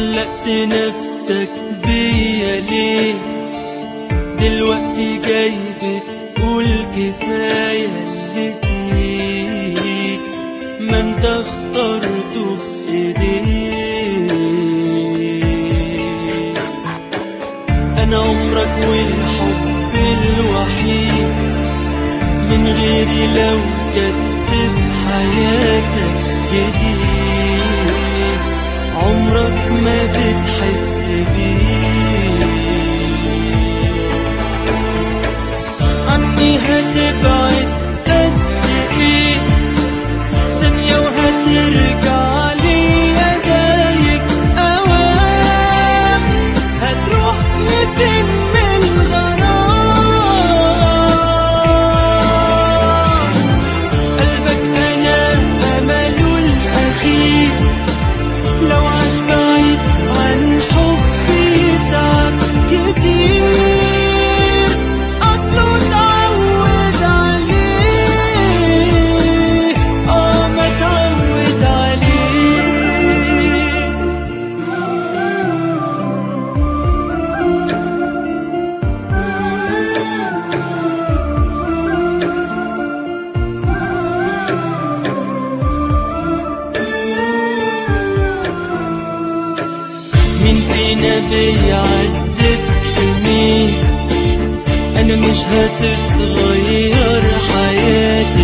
علقت نفسك بيا ليه دلوقتي جاي بتقول كفاية اللي فيك ما انت اخترته بايديك انا عمرك والحب الوحيد من غيري لو جت في حياتك جديد عمرك ما بتحس بيه عني هتبعد قد ايه ثانية وهترجع ليا دايق اوام هتروح لفين من الغرام قلبك انا امله الاخير لو عاش بعيد عن حبي تعب كتير اصله اتعود عليه اه ما اتعود عليه مين فينا بيعذب في مين انا مش هتتغير حياتي